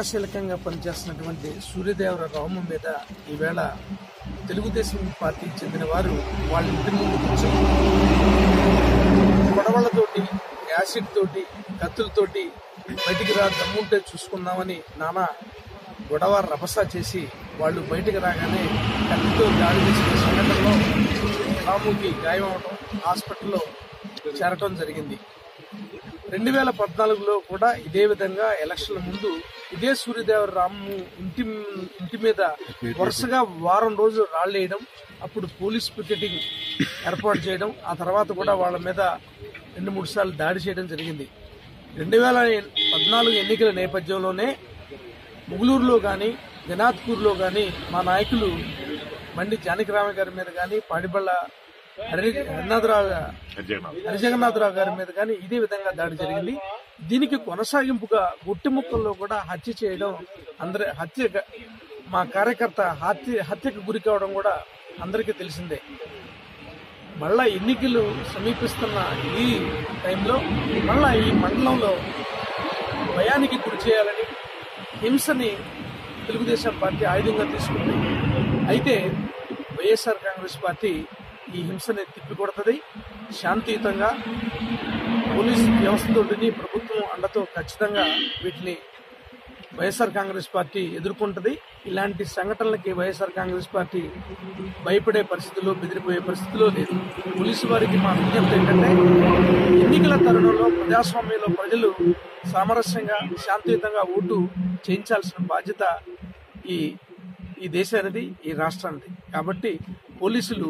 క్రియాశీలకంగా పనిచేస్తున్నటువంటి సూర్యదేవర రాము మీద ఈవేళ తెలుగుదేశం పార్టీకి చెందిన వారు వాళ్ళ ఇంటి ముందు కూర్చొని గొడవలతోటి యాసిడ్ తోటి కత్తులతోటి బయటికి రా దమ్ముంటే చూసుకుందామని నానా గొడవ రభస చేసి వాళ్ళు బయటికి రాగానే కత్తితో దాడి చేసిన సంఘటనలో రాముకి గాయం అవడం హాస్పిటల్లో చేరటం జరిగింది రెండు వేల పద్నాలుగులో కూడా ఇదే విధంగా ఎలక్షన్ల ముందు ఇదే సూర్యదేవర రాము ఇంటి ఇంటి మీద వరుసగా వారం రోజులు రాళ్ళేయడం అప్పుడు పోలీస్ పికెటింగ్ ఏర్పాటు చేయడం ఆ తర్వాత కూడా వాళ్ళ మీద రెండు మూడు సార్లు దాడి చేయడం జరిగింది రెండు వేల పద్నాలుగు ఎన్నికల నేపథ్యంలోనే ముగులూరులో కానీ దినాత్పూర్లో కానీ మా నాయకులు బండి జానకిరామ గారి మీద కానీ పాడిబళ్ళ హరి హరినాథరావు హరిజగన్నాథరావు గారి మీద కానీ ఇదే విధంగా దాడి జరిగింది దీనికి కొనసాగింపుగా గుట్టి ముక్కల్లో కూడా హత్య చేయడం అందరి హత్య మా కార్యకర్త హత్య హత్యకు గురి కావడం కూడా అందరికీ తెలిసిందే మళ్ళా ఎన్నికలు సమీపిస్తున్న ఈ టైంలో మళ్ళా ఈ మండలంలో భయానికి గురి చేయాలని హింసని తెలుగుదేశం పార్టీ ఆయుధంగా తీసుకుంది అయితే వైఎస్ఆర్ కాంగ్రెస్ పార్టీ ఈ హింసని తిప్పికొడుతుంది శాంతియుతంగా పోలీస్ వ్యవస్థతోటిని ప్రభుత్వం అండతో ఖచ్చితంగా వీటిని వైఎస్ఆర్ కాంగ్రెస్ పార్టీ ఎదుర్కొంటది ఇలాంటి సంఘటనలకి వైఎస్ఆర్ కాంగ్రెస్ పార్టీ భయపడే పరిస్థితుల్లో బెదిరిపోయే పరిస్థితిలో లేదు పోలీసు వారికి మా విజ్ఞప్తి ఏంటంటే ఎన్నికల తరుణంలో ప్రజాస్వామ్యంలో ప్రజలు సామరస్యంగా శాంతియుతంగా ఓటు చేయించాల్సిన బాధ్యత ఈ ఈ దేశానిది ఈ రాష్ట్రానిది కాబట్టి పోలీసులు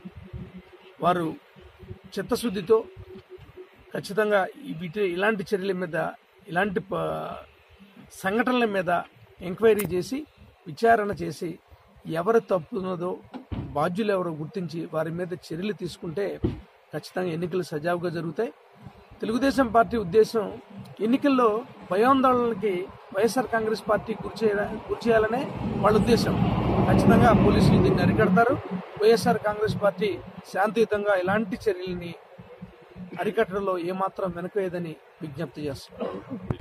వారు చిత్తశుద్ధితో ఖచ్చితంగా ఈ వీటి ఇలాంటి చర్యల మీద ఇలాంటి ప- సంఘటనల మీద ఎంక్వైరీ చేసి విచారణ చేసి ఎవరు తప్పున్నదో బాధ్యులు ఎవరో గుర్తించి వారి మీద చర్యలు తీసుకుంటే ఖచ్చితంగా ఎన్నికలు సజావుగా జరుగుతాయి తెలుగుదేశం పార్టీ ఉద్దేశం ఎన్నికల్లో భయాందోళనకి వైఎస్ఆర్ కాంగ్రెస్ పార్టీ గురి చేయ గురి చేయాలనే వాళ్ళ ఉద్దేశం ఖచ్చితంగా పోలీసులు దీన్ని అరికడతారు వైఎస్ఆర్ కాంగ్రెస్ పార్టీ శాంతియుతంగా ఇలాంటి చర్యల్ని అరికట్టడంలో ఏమాత్రం వెనుకయ్యదని విజ్ఞప్తి చేస్తున్నారు